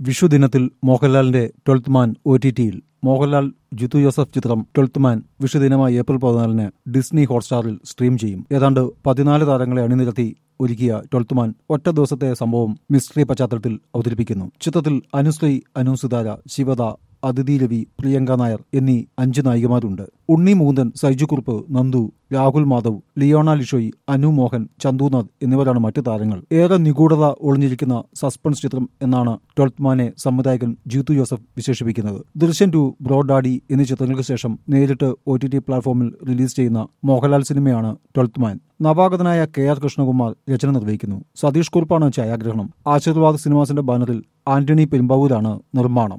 വിഷു ദിനത്തിൽ മോഹൻലാലിന്റെ ട്വൽത്ത് മാൻ O T ടിയിൽ മോഹൻലാൽ ജിത്തു ജോസഫ് ചിത്രം ട്വൽത്ത് മാൻ വിഷുദിനമായ ഏപ്രിൽ പതിനാലിന് ഡിസ്നി ഹോട്ട്സ്റ്റാറിൽ സ്ട്രീം ചെയ്യും ഏതാണ്ട് പതിനാല് താരങ്ങളെ അണിനിരത്തി ഒരുക്കിയ ട്വൽത്ത് മാൻ ഒറ്റ ദിവസത്തെ സംഭവം മിസ്റ്ററി പശ്ചാത്തലത്തിൽ അവതരിപ്പിക്കുന്നു ചിത്രത്തിൽ അനുശ്രീ അനു സുതാര ശിവദ അതിഥി രവി പ്രിയങ്ക നായർ എന്നീ അഞ്ച് നായികമാരുണ്ട് ഉണ്ണി മുകുന്ദൻ സൈജു കുറുപ്പ് നന്ദു രാഹുൽ മാധവ് ലിയോണ ലിഷോയ് അനു മോഹൻ ചന്തുനാഥ് എന്നിവരാണ് മറ്റു താരങ്ങൾ ഏറെ നിഗൂഢത ഒളിഞ്ഞിരിക്കുന്ന സസ്പെൻസ് ചിത്രം എന്നാണ് ട്വൽത്ത് മാനെ സംവിധായകൻ ജീതു ജോസഫ് വിശേഷിപ്പിക്കുന്നത് ദൃശ്യം ടു ബ്രോഡാഡി എന്നീ ചിത്രങ്ങൾക്ക് ശേഷം നേരിട്ട് ഒ ടി ടി പ്ലാറ്റ്ഫോമിൽ റിലീസ് ചെയ്യുന്ന മോഹൻലാൽ സിനിമയാണ് ട്വൽത്ത് മാൻ നവാഗതനായ കെ ആർ കൃഷ്ണകുമാർ രചന നിർവഹിക്കുന്നു സതീഷ് കുറുപ്പാണ് ഛായാഗ്രഹണം ആശീർവാദ് സിനിമാസിന്റെ ബാനറിൽ ആന്റണി പെരുമ്പാവൂരാണ് നിർമ്മാണം